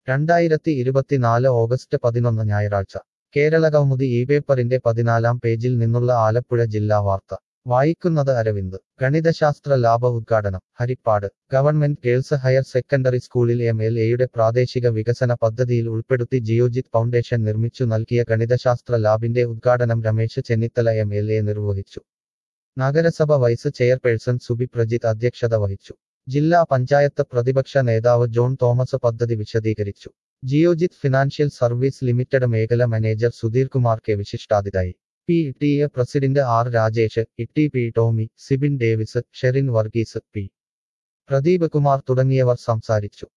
രണ്ടായിരത്തി ഇരുപത്തിനാല് ഓഗസ്റ്റ് പതിനൊന്ന് ഞായറാഴ്ച കേരളകൗമുദി ഈ പേപ്പറിന്റെ പതിനാലാം പേജിൽ നിന്നുള്ള ആലപ്പുഴ ജില്ലാ വാർത്ത വായിക്കുന്നത് അരവിന്ദ് ഗണിതശാസ്ത്ര ലാബ് ഉദ്ഘാടനം Harippad government girls higher secondary സ്കൂളിൽ എം എൽ എയുടെ പ്രാദേശിക വികസന പദ്ധതിയിൽ ഉൾപ്പെടുത്തി ജിയോജിത് ഫൗണ്ടേഷൻ നിർമ്മിച്ചു നൽകിയ ഗണിതശാസ്ത്ര ലാബിന്റെ ഉദ്ഘാടനം Ramesh Chennithala M L A നിർവഹിച്ചു നഗരസഭ വൈസ് ചെയർപേഴ്സൺ സുബി പ്രജിത്ത് അധ്യക്ഷത വഹിച്ചു ജില്ലാ പഞ്ചായത്ത് പ്രതിപക്ഷ നേതാവ് ജോൺ തോമസ് പദ്ധതി വിശദീകരിച്ചു ജിയോജിത് ഫിനാൻഷ്യൽ സർവീസ് ലിമിറ്റഡ് മേഖല മാനേജർ സുധീർ കുമാർ കെ വിശിഷ്ടാതിഥായി P T A president R Rajesh Itty P Tommy Sibin Davis Sherin Varghese P Pradeep Kumar തുടങ്ങിയവർ സംസാരിച്ചു